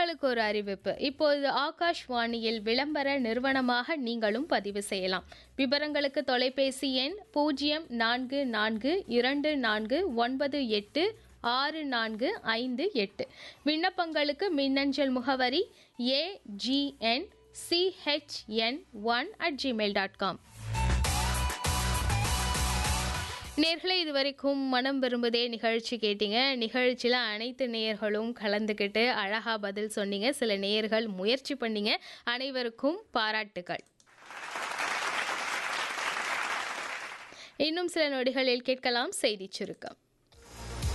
உங்களுக்கு ஒரு அறிவிப்பு இப்போது ஆகாஷ்வாணியில் விளம்பர நிறுவனமாக நீங்களும் பதிவு செய்யலாம் விவரங்களுக்கு தொலைபேசி எண் பூஜ்ஜியம் நான்கு நான்கு இரண்டு நான்கு ஒன்பது எட்டு ஆறு நான்கு ஐந்து எட்டு விண்ணப்பங்களுக்கு மின்னஞ்சல் முகவரி A G N C H N one at Gmail dot com நேர்களை இதுவரைக்கும் மனம் விரும்புதே நிகழ்ச்சி கேட்டீங்க நிகழ்ச்சியில் அனைத்து நேயர்களும் கலந்துக்கிட்டு அழகாக பதில் சொன்னீங்க சில நேயர்கள் முயற்சி பண்ணீங்க அனைவருக்கும் பாராட்டுகள் இன்னும் சில நொடிகளில் கேட்கலாம் செய்திச் சுருக்கம்